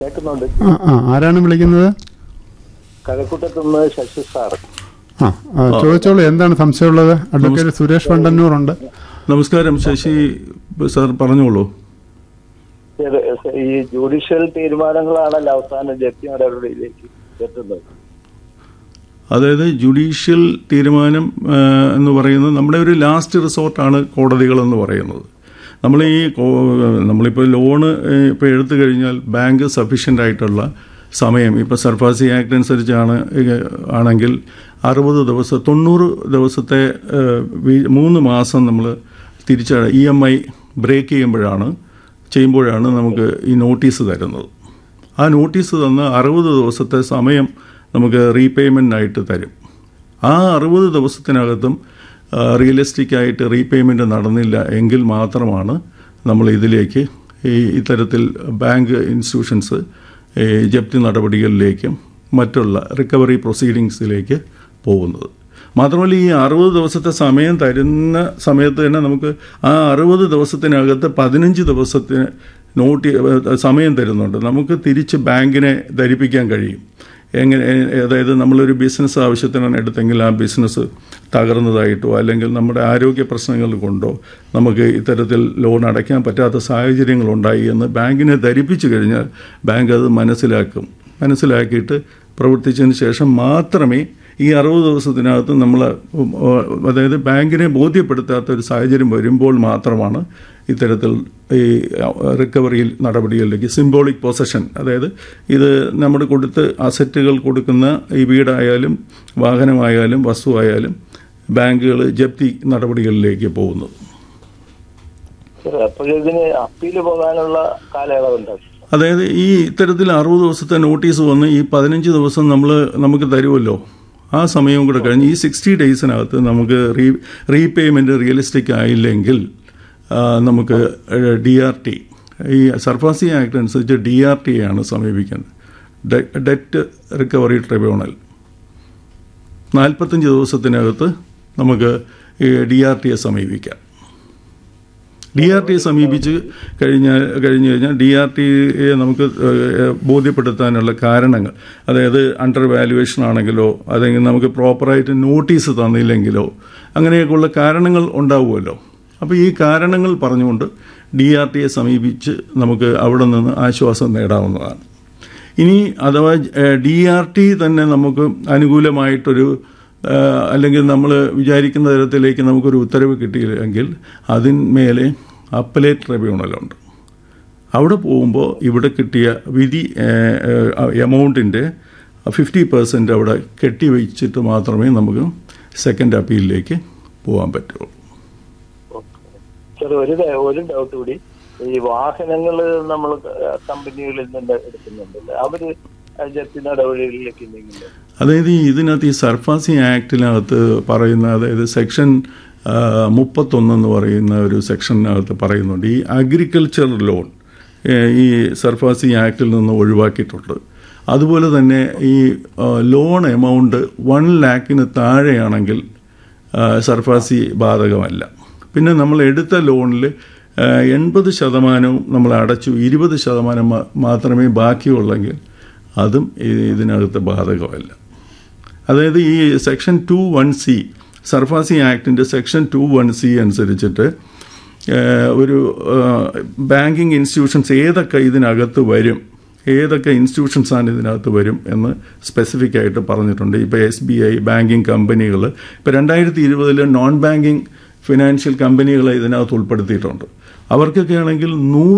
കേൾക്കുന്നുണ്ട് ആ ആ ആരാണ് വിളിക്കുന്നത് കഴക്കൂട്ടത്തുനിന്ന് ശശി സാർ ആ ആ, ചോദിച്ചോളൂ എന്താണ് സംശയമുള്ളത് അഡ്വക്കേറ്റ് സുരേഷ് വണ്ടന്നൂറുണ്ട് നമസ്കാരം ശശി സാർ പറഞ്ഞോളൂ ഇത് ഈ ജുഡീഷ്യൽ തീരുമാനങ്ങളാണല്ലോ അവസാനം ജപ്തി നടപടിയിലേക്ക് എത്തുന്നത് അതായത് ജുഡീഷ്യൽ തീരുമാനം ആ, എന്ന് പറയുന്നത് നമ്മുടെ ഒരു ലാസ്റ്റ് റിസോർട്ടാണ് കോടതികൾ എന്ന് പറയുന്നത് നമ്മൾ ഈ കോ- നമ്മളിപ്പോൾ ലോണ് ഇപ്പോൾ എടുത്തു കഴിഞ്ഞാൽ ബാങ്ക് സഫീഷ്യൻ്റ് ആയിട്ടുള്ള സമയം ഇപ്പോൾ സർഫാസി ആക്ട് അനുസരിച്ചാണ് ഇത് ആണെങ്കിൽ അറുപത് ദിവസം തൊണ്ണൂറ് ദിവസത്തെ ആ, വി- മൂന്ന് മാസം നമ്മൾ തിരിച്ച ഇ എം ഐ ബ്രേക്ക് ചെയ്യുമ്പോഴാണ് ചെയ്യുമ്പോഴാണ് നമുക്ക് ഈ നോട്ടീസ് തരുന്നത് ആ നോട്ടീസ് തന്ന് അറുപത് ദിവസത്തെ സമയം നമുക്ക് റീപേയ്മെൻറ്റിനായിട്ട് തരും ആ അറുപത് ദിവസത്തിനകത്തും റിയലിസ്റ്റിക് ആയിട്ട് റീപേയ്മെൻറ്റ് നടന്നില്ല എങ്കിൽ മാത്രമാണ് നമ്മൾ ഇതിലേക്ക് ഈ ഇത്തരത്തിൽ ബാങ്ക് ഇൻസ്റ്റിറ്റ്യൂഷൻസ് ഈ ജപ്തി നടപടികളിലേക്കും മറ്റുള്ള റിക്കവറി പ്രൊസീഡിങ്സിലേക്ക് പോകുന്നത് മാത്രമല്ല ഈ അറുപത് ദിവസത്തെ സമയം തരുന്ന സമയത്ത് തന്നെ നമുക്ക് ആ അറുപത് ദിവസത്തിനകത്ത് പതിനഞ്ച് ദിവസത്തിന് നോട്ടി സമയം തരുന്നുണ്ട് നമുക്ക് തിരിച്ച് ബാങ്കിനെ ധരിപ്പിക്കാൻ കഴിയും എങ്ങനെ അതായത് നമ്മളൊരു ബിസിനസ് ആവശ്യത്തിനാണ് എടുത്തെങ്കിൽ ആ ബിസിനസ് തകർന്നതായിട്ടോ അല്ലെങ്കിൽ നമ്മുടെ ആരോഗ്യ പ്രശ്നങ്ങൾ കൊണ്ടോ നമുക്ക് ഇത്തരത്തിൽ ലോൺ അടയ്ക്കാൻ പറ്റാത്ത സാഹചര്യങ്ങളുണ്ടായി എന്ന് ബാങ്കിനെ ധരിപ്പിച്ചു കഴിഞ്ഞാൽ ബാങ്ക് അത് മനസ്സിലാക്കും മനസ്സിലാക്കിയിട്ട് പ്രവർത്തിച്ചതിന് ശേഷം മാത്രമേ ഈ അറുപത് ദിവസത്തിനകത്ത് നമ്മൾ അതായത് ബാങ്കിനെ ബോധ്യപ്പെടുത്താത്ത ഒരു സാഹചര്യം വരുമ്പോൾ മാത്രമാണ് ഇത്തരത്തിൽ ഈ റിക്കവറിയിൽ നടപടികളിലേക്ക് സിംബോളിക് പൊസഷൻ അതായത് ഇത് നമ്മൾ കൊടുത്ത് അസറ്റുകൾ കൊടുക്കുന്ന ഈ വീടായാലും വാഹനമായാലും വസ്തുവായാലും ബാങ്കുകൾ ജപ്തി നടപടികളിലേക്ക് പോകുന്നത് അപ്പോഴിതിന് അപ്പീല് പോകാനുള്ള കാലയളവുണ്ട് അതായത് ഈ ഇത്തരത്തിൽ അറുപത് ദിവസത്തെ നോട്ടീസ് വന്ന് ഈ പതിനഞ്ച് ദിവസം നമ്മൾ നമുക്ക് തരുമല്ലോ ആ സമയവും കൂടെ കഴിഞ്ഞ് ഈ സിക്സ്റ്റി ഡേയ്സിനകത്ത് നമുക്ക് റീ റീപേയ്മെൻറ്റ് റിയലിസ്റ്റിക് ആയില്ലെങ്കിൽ ആ, നമുക്ക് ഡി ആർ ടി ഈ സർഫാസി ആക്ട് അനുസരിച്ച് ഡി ആർ ടി ആണ് സമീപിക്കുന്നത് ഡെറ്റ് റിക്കവറി ട്രിബ്യൂണൽ നാൽപ്പത്തഞ്ച് ദിവസത്തിനകത്ത് നമുക്ക് ഈ ഡി ആർ ടിയെ സമീപിക്കാം ഡി ആർ ടി സമീപിച്ച് കഴിഞ്ഞാൽ കഴിഞ്ഞു കഴിഞ്ഞാൽ ഡി ആർ ടിയെ നമുക്ക് ഏഹ്, ബോധ്യപ്പെടുത്താനുള്ള കാരണങ്ങൾ അതായത് അണ്ടർ വാല്യുവേഷൻ ആണെങ്കിലോ അല്ലെങ്കിൽ നമുക്ക് പ്രോപ്പറായിട്ട് നോട്ടീസ് തന്നില്ലെങ്കിലോ അങ്ങനെയൊക്കെയുള്ള കാരണങ്ങൾ ഉണ്ടാവുമല്ലോ അപ്പോൾ ഈ കാരണങ്ങൾ പറഞ്ഞുകൊണ്ട് ഡി ആർ ടിയെ സമീപിച്ച് നമുക്ക് അവിടെ നിന്ന് ആശ്വാസം നേടാവുന്നതാണ് ഇനി അഥവാ ഡി ആർ ടി തന്നെ നമുക്ക് അനുകൂലമായിട്ടൊരു ആ, അല്ലെങ്കിൽ നമ്മൾ വിചാരിക്കുന്ന തരത്തിലേക്ക് നമുക്കൊരു ഉത്തരവ് കിട്ടിയില്ലെങ്കിൽ അതിന്മേലെ അപ്പലേറ്റ് ട്രിബ്യൂണലുണ്ട് അവിടെ പോകുമ്പോൾ ഇവിടെ കിട്ടിയ വിധി എമൗണ്ടിൻ്റെ ഫിഫ്റ്റി പെർസെൻറ്റ് അവിടെ കെട്ടിവെച്ചിട്ട് മാത്രമേ നമുക്ക് സെക്കൻഡ് അപ്പീലിലേക്ക് പോകാൻ പറ്റുള്ളൂ സാർ ഒരു ഡ- ഒരു ഡൗട്ട് കൂടി ഈ വാഹനങ്ങൾ നമ്മൾ കമ്പനികളിൽ നിന്ന് എടുക്കുന്നുണ്ടല്ലോ അവര് ജപ്തി നടപടികളിലേക്ക് എന്തെങ്കിലും അതായത് ഈ ഇതിനകത്ത് ഈ സർഫാസി ആക്ടിനകത്ത് പറയുന്ന അതായത് സെക്ഷൻ മുപ്പത്തൊന്നെന്ന് പറയുന്ന ഒരു സെക്ഷനകത്ത് പറയുന്നുണ്ട് ഈ അഗ്രികൾച്ചർ ലോൺ ഈ സർഫാസി ആക്ടിൽ നിന്ന് ഒഴിവാക്കിയിട്ടുണ്ട് അതുപോലെ തന്നെ ഈ ആ, ലോൺ എമൗണ്ട് വൺ ലാക്കിന് താഴെയാണെങ്കിൽ ആ, സർഫാസി ബാധകമല്ല പിന്നെ നമ്മൾ എടുത്ത ലോണിൽ എൺപത് ശതമാനവും നമ്മൾ അടച്ചു ഇരുപത് ശതമാനം മാ- മാത്രമേ ബാക്കിയുള്ളെങ്കിൽ അതും ഈ- ഇതിനകത്ത് ബാധകമല്ല അതായത് ഈ section two one C SARFAESI ആക്ടിൻ്റെ സെക്ഷൻ ടു വൺ സി അനുസരിച്ചിട്ട് ഏഹ്, ഒരു ബാങ്കിങ് ഇൻസ്റ്റിറ്റ്യൂഷൻസ് ഏതൊക്കെ ഇതിനകത്ത് വരും ഏതൊക്കെ ഇൻസ്റ്റിറ്റ്യൂഷൻസ് ആണ് ഇതിനകത്ത് വരും എന്ന് സ്പെസിഫിക് ആയിട്ട് പറഞ്ഞിട്ടുണ്ട് ഇപ്പോൾ എസ് ബി ഐ ബാങ്കിങ് കമ്പനികൾ ഇപ്പോൾ രണ്ടായിരത്തി ഇരുപതിൽ നോൺ ബാങ്കിങ് ഫിനാൻഷ്യൽ കമ്പനികളെ ഇതിനകത്ത് ഉൾപ്പെടുത്തിയിട്ടുണ്ട് അവർക്കൊക്കെ ആണെങ്കിൽ നൂറ്